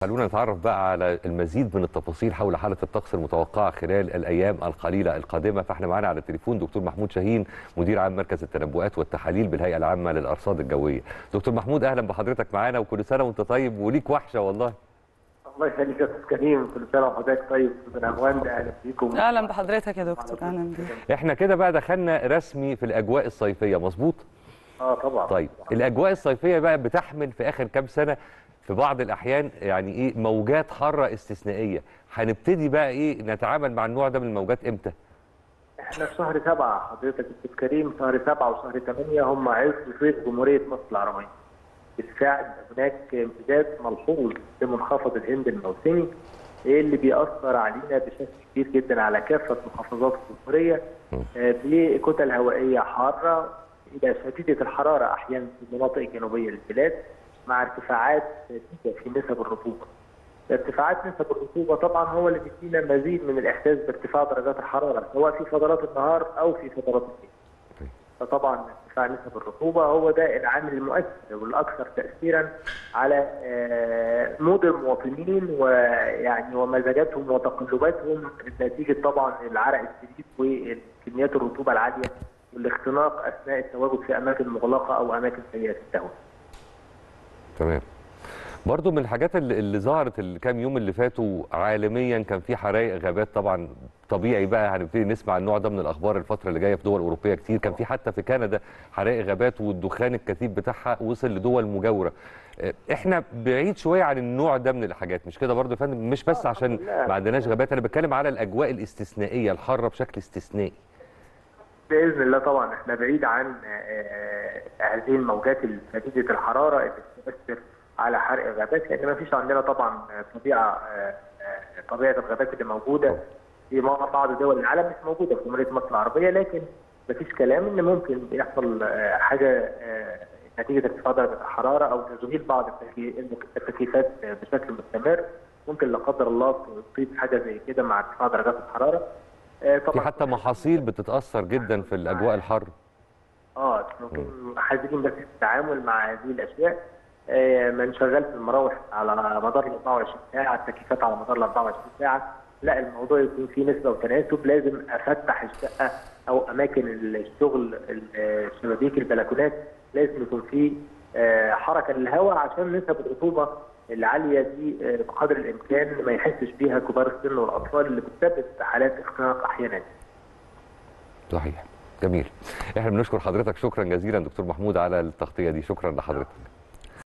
خلونا نتعرف بقى على المزيد من التفاصيل حول حاله الطقس المتوقعه خلال الايام القليله القادمه فاحنا معانا على التليفون دكتور محمود شاهين مدير عام مركز التنبؤات والتحاليل بالهيئه العامه للارصاد الجويه دكتور محمود اهلا بحضرتك معانا وكل سنه وانت طيب وليك وحشه والله الله يخليك يا استاذ كريم كل سنه وحضرتك طيب استاذ عوان اهلا بيكم اهلا بحضرتك يا دكتور اهلا بيك احنا كده بقى دخلنا رسمي في الاجواء الصيفيه مظبوط اه طبعا طيب الاجواء الصيفيه بقى بتحمل في اخر كام سنه في بعض الاحيان يعني ايه موجات حاره استثنائيه هنبتدي بقى ايه نتعامل مع النوع ده من الموجات امتى احنا في شهر سبعة حضرتك استاذ كريم شهر سبعة وشهر ثمانية هم عز صيف جمهورية مصر العربية بالفعل هناك امتداد ملحوظ لمنخفض الهند الموسمي اللي بيأثر علينا بشكل كبير جدا على كافة محافظات الجمهورية آه، بكتل هوائية حارة إلى شديدة الحرارة أحيانا في المناطق الجنوبية للبلاد مع ارتفاعات شديدة في نسب الرطوبة. ارتفاعات نسب الرطوبة طبعا هو اللي بيدينا مزيد من الإحساس بارتفاع درجات الحرارة سواء في فترات النهار أو في فترات الليل. فطبعا ارتفاع نسب الرطوبة هو ده العامل المؤثر والأكثر تأثيرا على آه، مود المواطنين ويعني ومزاجاتهم وتقلباتهم نتيجة طبعا العرق الشديد وكميات الرطوبة العالية والاختناق أثناء التواجد في أماكن مغلقة أو أماكن سيئة التهوية. تمام برضو من الحاجات اللي, اللي ظهرت الكام يوم اللي فاتوا عالميا كان في حرائق غابات طبعا طبيعي بقى هنبتدي نسمع النوع ده من الاخبار الفتره اللي جايه في دول اوروبيه كتير كان في حتى في كندا حرائق غابات والدخان الكثيف بتاعها وصل لدول مجاوره اه، احنا بعيد شويه عن النوع ده من الحاجات مش كده برضو يا فندم مش بس عشان ما عندناش غابات انا بتكلم على الاجواء الاستثنائيه الحاره بشكل استثنائي باذن الله طبعا احنا بعيد عن آه، هذه الموجات شديده الحراره اللي بتؤثر على حرق الغابات لان ما فيش عندنا طبعا طبيعه آه، آه، طبيعه الغابات اللي موجوده في بعض دول العالم مش موجوده في جمهوريه مصر العربيه لكن ما فيش كلام ان ممكن يحصل آه، حاجه آه، نتيجه ارتفاع درجه الحراره او تشغيل بعض التكي- التكييفات بشكل مستمر ممكن لا قدر الله تصيب حاجه زي كده مع ارتفاع درجات الحراره آه، في حتى محاصيل بتتاثر جدا في الاجواء الحاره اه ممكن حذرين بس في التعامل مع هذه الاشياء آه ما نشغلش المراوح على مدار ال 24 ساعه التكييفات على مدار ال 24 ساعه لا الموضوع يكون فيه نسبه وتناسب لازم افتح الشقه او اماكن الشغل ال- الشبابيك البلكونات لازم يكون فيه آه حركه للهواء عشان نسب الرطوبه العاليه دي آه بقدر الامكان ما يحسش بيها كبار السن والاطفال اللي بتسبب حالات اختناق احيانا صحيح جميل احنا بنشكر حضرتك شكرا جزيلا دكتور محمود على التغطيه دي شكرا لحضرتك